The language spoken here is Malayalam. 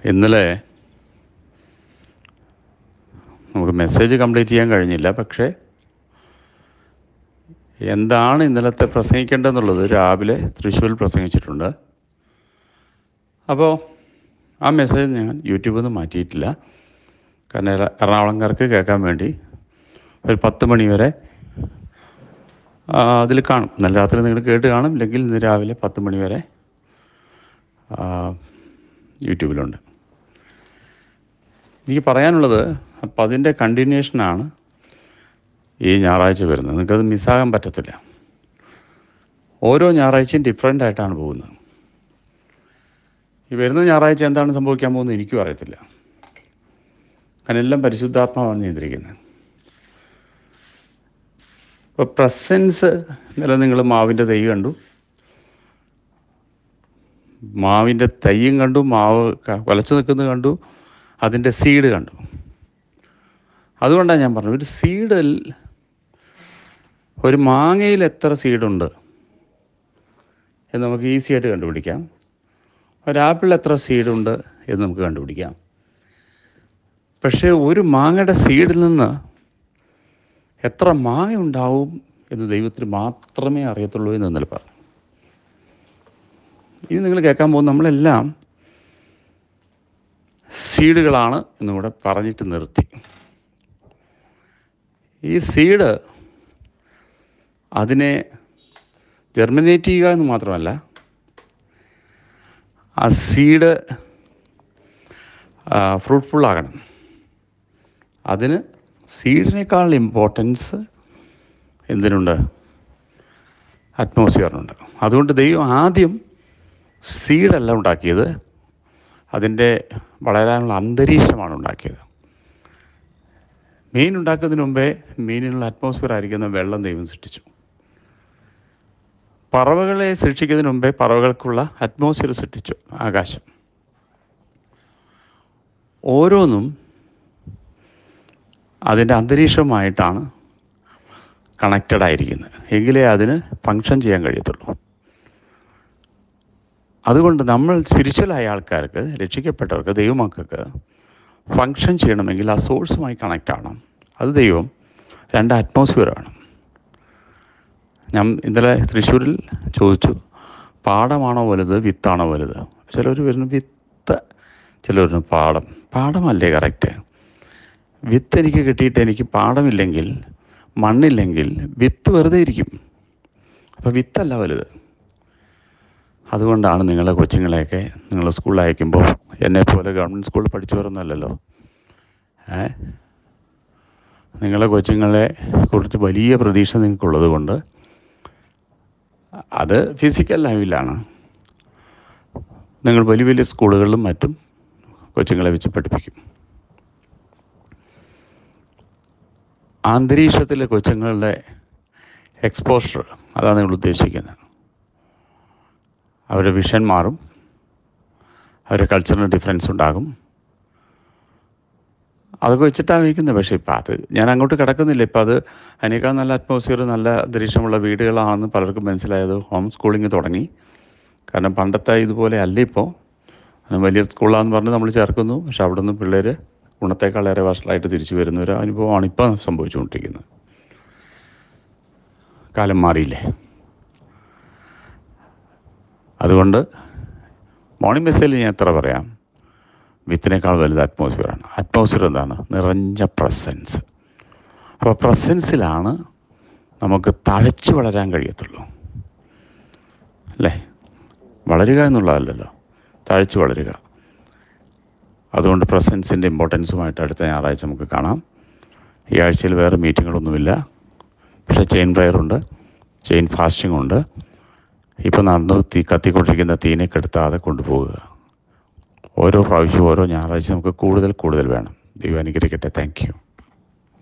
ഇന്നലെ നമുക്ക് മെസ്സേജ് കംപ്ലീറ്റ് ചെയ്യാൻ കഴിഞ്ഞില്ല പക്ഷേ എന്താണ് ഇന്നലത്തെ പ്രസംഗിക്കേണ്ടതെന്നുള്ളത് രാവിലെ തൃശ്ശൂരിൽ പ്രസംഗിച്ചിട്ടുണ്ട് അപ്പോൾ ആ മെസ്സേജ് ഞാൻ യൂട്യൂബിൽ നിന്ന് മാറ്റിയിട്ടില്ല കാരണം എറ- എറണാകുളംകാർക്ക് കേൾക്കാൻ വേണ്ടി ഒരു പത്ത് മണി വരെ അതിൽ കാണും ഇന്നലെ രാത്രി നിങ്ങൾ കേട്ട് കാണും ഇല്ലെങ്കിൽ ഇന്ന് രാവിലെ പത്ത് മണി വരെ ആ, യൂട്യൂബിലുണ്ട് എനിക്ക് പറയാനുള്ളത് അപ്പം അതിൻ്റെ കണ്ടിന്യൂഷനാണ് ഈ ഞായറാഴ്ച വരുന്നത് നിങ്ങൾക്കത് മിസ്സാകാൻ പറ്റത്തില്ല ഓരോ ഞായറാഴ്ചയും ഡിഫറെൻ്റ് ആയിട്ടാണ് പോകുന്നത് ഈ വരുന്ന ഞായറാഴ്ച എന്താണ് സംഭവിക്കാൻ പോകുന്നത് എനിക്കും അറിയത്തില്ല കാരണം എല്ലാം പരിശുദ്ധാത്മാവാണ് നിയന്ത്രിക്കുന്നത് ഇപ്പോൾ പ്രസൻസ് ഇന്നലെ നിങ്ങൾ മാവിൻ്റെ തൈ കണ്ടു മാവിൻ്റെ തൈയും കണ്ടു മാവ് ക- കുലച്ചു നിൽക്കുന്നത് കണ്ടു അതിൻ്റെ സീഡ് കണ്ടു അതുകൊണ്ടാണ് ഞാൻ പറഞ്ഞത് ഒരു സീഡിൽ ഒരു മാങ്ങയിൽ എത്ര സീഡുണ്ട് എന്ന് നമുക്ക് ഈസി ആയിട്ട് കണ്ടുപിടിക്കാം ഒരു ആപ്പിളിൽ എത്ര സീഡുണ്ട് എന്ന് നമുക്ക് കണ്ടുപിടിക്കാം പക്ഷേ ഒരു മാങ്ങയുടെ സീഡിൽ നിന്ന് എത്ര മാങ്ങ ഉണ്ടാവും എന്ന് ദൈവത്തിന് മാത്രമേ അറിയത്തുള്ളൂ എന്ന് ഇന്നലെ പറഞ്ഞു ഇനി നിങ്ങൾ കേൾക്കാൻ പോകുന്ന നമ്മളെല്ലാം സീഡുകളാണ് എന്നിവിടെ പറഞ്ഞിട്ട് നിർത്തി ഈ സീഡ് അതിനെ ജെർമിനേറ്റ് ചെയ്യുക എന്ന് മാത്രമല്ല ആ സീഡ് ഫ്രൂട്ട്ഫുൾ ആകണം അതിന് സീഡിനേക്കാൾ ഇമ്പോർട്ടൻസ് എന്തിനുണ്ട് അറ്റ്മോസ്ഫിയറിനുണ്ട് അതുകൊണ്ട് ദൈവം ആദ്യം സീഡല്ല ഉണ്ടാക്കിയത് അതിൻ്റെ വളരാനുള്ള അന്തരീക്ഷമാണ് ഉണ്ടാക്കിയത് മീൻ ഉണ്ടാക്കുന്നതിന് മുമ്പേ മീനിനുള്ള അറ്റ്മോസ്ഫിയർ ആയിരിക്കുന്ന വെള്ളം ദൈവം സൃഷ്ടിച്ചു പറവകളെ സൃഷ്ടിക്കുന്നതിന് മുമ്പേ പറവകൾക്കുള്ള അറ്റ്മോസ്ഫിയർ സൃഷ്ടിച്ചു ആകാശം ഓരോന്നും അതിൻ്റെ അന്തരീക്ഷമായിട്ടാണ് കണക്റ്റഡ് ആയിരിക്കുന്നത് എങ്കിലേ അതിന് ഫങ്ഷൻ ചെയ്യാൻ കഴിയത്തുള്ളൂ അതുകൊണ്ട് നമ്മൾ സ്പിരിച്വലായ ആൾക്കാർക്ക് രക്ഷിക്കപ്പെട്ടവർക്ക് ദൈവമക്കൾക്ക് ഫങ്ഷൻ ചെയ്യണമെങ്കിൽ ആ സോഴ്സുമായി കണക്റ്റ് ആവണം അത് ദൈവം രണ്ട് അറ്റ്മോസ്ഫിയർ വേണം ഞാൻ ഇന്നലെ തൃശ്ശൂരിൽ ചോദിച്ചു പാടമാണോ വലുത് വിത്താണോ വലുത് ചിലർ വരുന്നു വിത്ത് ചിലർ വരുന്നു പാടം പാടമല്ലേ കറക്റ്റ് വിത്ത് എനിക്ക് കിട്ടിയിട്ട് എനിക്ക് പാടമില്ലെങ്കിൽ മണ്ണില്ലെങ്കിൽ വിത്ത് വെറുതെ ഇരിക്കും അപ്പോൾ വിത്തല്ല വലുത് അതുകൊണ്ടാണ് നിങ്ങളെ കൊച്ചുങ്ങളെയൊക്കെ നിങ്ങൾ സ്കൂളിൽ അയക്കുമ്പോൾ എന്നെ പോലെ ഗവൺമെൻറ് സ്കൂളിൽ പഠിച്ചവരൊന്നുമല്ലല്ലോ ഏ നിങ്ങളെ കൊച്ചുങ്ങളെ കുറിച്ച് വലിയ പ്രതീക്ഷ നിങ്ങൾക്കുള്ളത് കൊണ്ട് അത് ഫിസിക്കൽ ലൈവിലാണ് നിങ്ങൾ വലിയ വലിയ സ്കൂളുകളിലും മറ്റും കൊച്ചുങ്ങളെ വെച്ച് പഠിപ്പിക്കും അന്തരീക്ഷത്തിലെ കൊച്ചുങ്ങളുടെ എക്സ്പോഷർ അതാണ് നിങ്ങൾ ഉദ്ദേശിക്കുന്നത് അവരുടെ വിഷൻ മാറും അവരുടെ കൾച്ചറിന് ഡിഫറൻസ് ഉണ്ടാകും അതൊക്കെ വെച്ചിട്ടാണ് വയ്ക്കുന്നത് പക്ഷേ ഇപ്പം അത് ഞാൻ അങ്ങോട്ട് കിടക്കുന്നില്ല ഇപ്പം അത് അതിനേക്കാൾ നല്ല അറ്റ്മോസ്ഫിയർ നല്ല അന്തരീക്ഷമുള്ള വീടുകളാണെന്ന് പലർക്കും മനസ്സിലായത് ഹോം സ്കൂളിങ് തുടങ്ങി കാരണം പണ്ടത്തെ ഇതുപോലെ അല്ല ഇപ്പോൾ വലിയ സ്കൂളാന്ന് പറഞ്ഞ് നമ്മൾ ചേർക്കുന്നു പക്ഷെ അവിടെ നിന്ന് പിള്ളേർ ഗുണത്തേക്കാളേറെ വഷളായിട്ട് തിരിച്ചു വരുന്ന ഒരു അനുഭവമാണ് ഇപ്പോൾ സംഭവിച്ചുകൊണ്ടിരിക്കുന്നത് കാലം മാറിയില്ലേ അതുകൊണ്ട് മോർണിംഗ് മെസ്സേജിൽ ഞാൻ എത്ര പറയാം വിത്തിനേക്കാൾ വലുത് അറ്റ്മോസ്ഫിയറാണ് അറ്റ്മോസ്ഫിയർ എന്താണ് നിറഞ്ഞ പ്രസൻസ് അപ്പോൾ പ്രസൻസിലാണ് നമുക്ക് തഴച്ച് വളരാൻ കഴിയത്തുള്ളൂ അല്ലേ വളരുക എന്നുള്ളതല്ലല്ലോ തഴച്ച് വളരുക അതുകൊണ്ട് പ്രസൻസിൻ്റെ ഇമ്പോർട്ടൻസുമായിട്ട് അടുത്ത ഞായറാഴ്ച നമുക്ക് കാണാം ഈ ആഴ്ചയിൽ വേറെ മീറ്റിങ്ങുകളൊന്നുമില്ല പക്ഷേ ചെയിൻ പ്രയറുണ്ട് ചെയിൻ ഫാസ്റ്റിംഗ് ഉണ്ട് ഇപ്പോൾ നടന്നു തീ കത്തിക്കൊണ്ടിരിക്കുന്ന തീനെ കെടുത്താതെ കൊണ്ടുപോവുക ഓരോ പ്രാവശ്യവും ഓരോ ഞായറാഴ്ച നമുക്ക് കൂടുതൽ കൂടുതൽ വേണം ദൈവം അനുഗ്രഹിക്കട്ടെ താങ്ക് യു